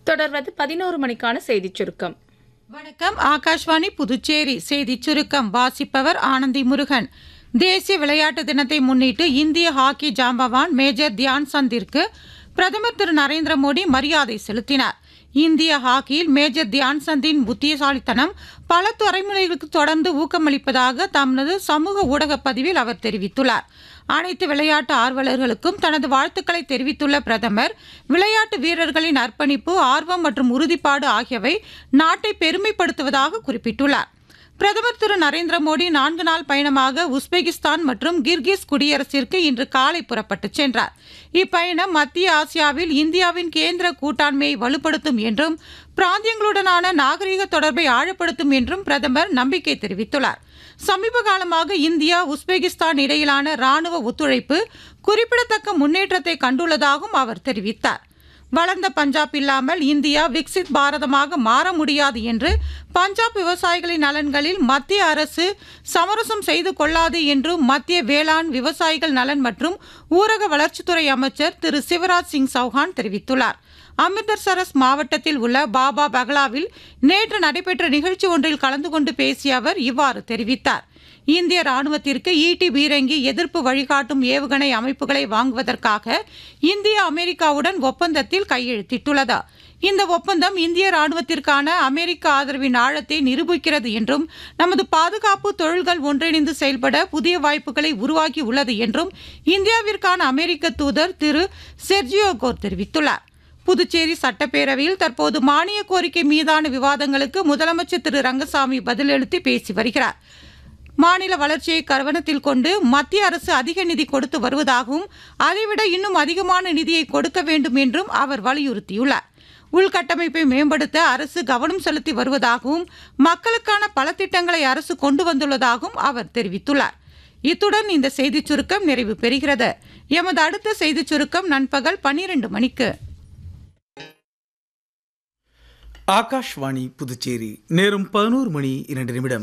தொடர்வது பதினோரு மணிக்கான செய்திச் சுருக்கம் வணக்கம் ஆகாஷ்வாணி புதுச்சேரி செய்திச் சுருக்கம் வாசிப்பவர் ஆனந்தி முருகன் தேசிய விளையாட்டு தினத்தை முன்னிட்டு இந்திய ஹாக்கி ஜாம்பவான் மேஜர் தியான் சந்திற்கு பிரதமர் திரு நரேந்திர மோடி மரியாதை செலுத்தினார் இந்திய ஹாக்கியில் மேஜர் தியான் சந்தின் புத்திசாலித்தனம் பல துறைமுறைகளுக்கு தொடர்ந்து ஊக்கமளிப்பதாக தமது சமூக ஊடகப் பதிவில் அவர் தெரிவித்துள்ளார் அனைத்து விளையாட்டு ஆர்வலர்களுக்கும் தனது வாழ்த்துக்களை தெரிவித்துள்ள பிரதமர் விளையாட்டு வீரர்களின் அர்ப்பணிப்பு ஆர்வம் மற்றும் உறுதிப்பாடு ஆகியவை நாட்டை பெருமைப்படுத்துவதாக குறிப்பிட்டுள்ளார் பிரதமர் திரு நரேந்திர மோடி நான்கு நாள் பயணமாக உஸ்பெகிஸ்தான் மற்றும் கிர்கிஸ் குடியரசிற்கு இன்று காலை புறப்பட்டுச் சென்றார் இப்பயணம் மத்திய ஆசியாவில் இந்தியாவின் கேந்திர கூட்டாண்மையை வலுப்படுத்தும் என்றும் பிராந்தியங்களுடனான நாகரீக தொடர்பை ஆழப்படுத்தும் என்றும் பிரதமர் நம்பிக்கை தெரிவித்துள்ளார் சமீப காலமாக இந்தியா உஸ்பெகிஸ்தான் இடையிலான ராணுவ ஒத்துழைப்பு குறிப்பிடத்தக்க முன்னேற்றத்தை கண்டுள்ளதாகவும் அவர் தெரிவித்தார் வளர்ந்த பஞ்சாப் இல்லாமல் இந்தியா விக்சித் பாரதமாக மாற முடியாது என்று பஞ்சாப் விவசாயிகளின் நலன்களில் மத்திய அரசு சமரசம் செய்து கொள்ளாது என்று மத்திய வேளாண் விவசாயிகள் நலன் மற்றும் ஊரக வளர்ச்சித்துறை அமைச்சர் திரு சிவராஜ் சிங் சௌஹான் தெரிவித்துள்ளார் அமிர்தசரஸ் மாவட்டத்தில் உள்ள பாபா பகலாவில் நேற்று நடைபெற்ற நிகழ்ச்சி ஒன்றில் கலந்து கொண்டு பேசிய அவர் இவ்வாறு தெரிவித்தார் இந்திய ராணுவத்திற்கு ஈட்டி பீரங்கி எதிர்ப்பு வழிகாட்டும் ஏவுகணை அமைப்புகளை வாங்குவதற்காக இந்தியா அமெரிக்காவுடன் ஒப்பந்தத்தில் கையெழுத்திட்டுள்ளது இந்த ஒப்பந்தம் இந்திய ராணுவத்திற்கான அமெரிக்க ஆதரவின் ஆழத்தை நிரூபிக்கிறது என்றும் நமது பாதுகாப்பு தொழில்கள் ஒன்றிணைந்து செயல்பட புதிய வாய்ப்புகளை உருவாக்கி உள்ளது என்றும் இந்தியாவிற்கான அமெரிக்க தூதர் திரு செர்ஜியோ கோர் தெரிவித்துள்ளார் புதுச்சேரி சட்டப்பேரவையில் தற்போது மானிய கோரிக்கை மீதான விவாதங்களுக்கு முதலமைச்சர் திரு ரங்கசாமி பதிலளித்து பேசி வருகிறார் மாநில வளர்ச்சியை கவனத்தில் கொண்டு மத்திய அரசு அதிக நிதி கொடுத்து வருவதாகவும் அதைவிட இன்னும் அதிகமான நிதியை கொடுக்க வேண்டும் என்றும் அவர் வலியுறுத்தியுள்ளார் உள்கட்டமைப்பை மேம்படுத்த அரசு கவனம் செலுத்தி வருவதாகவும் மக்களுக்கான பல திட்டங்களை அரசு கொண்டு வந்துள்ளதாகவும் அவர் தெரிவித்துள்ளார் இத்துடன் இந்த செய்திச் சுருக்கம் நிறைவு பெறுகிறது எமது அடுத்த செய்திச் சுருக்கம் நண்பகல் பன்னிரண்டு மணிக்கு ஆகாஷ்வாணி புதுச்சேரி நேரம் பதினோரு மணி இரண்டு நிமிடம்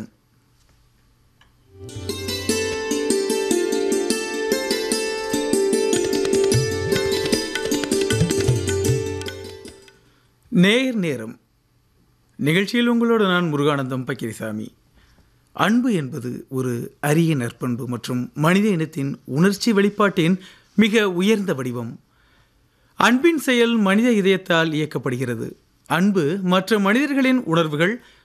நேர் நேரம் நிகழ்ச்சியில் உங்களோடு நான் முருகானந்தம் பக்கிரிசாமி அன்பு என்பது ஒரு அரிய நற்பண்பு மற்றும் மனித இனத்தின் உணர்ச்சி வெளிப்பாட்டின் மிக உயர்ந்த வடிவம் அன்பின் செயல் மனித இதயத்தால் இயக்கப்படுகிறது அன்பு மற்ற மனிதர்களின் உணர்வுகள்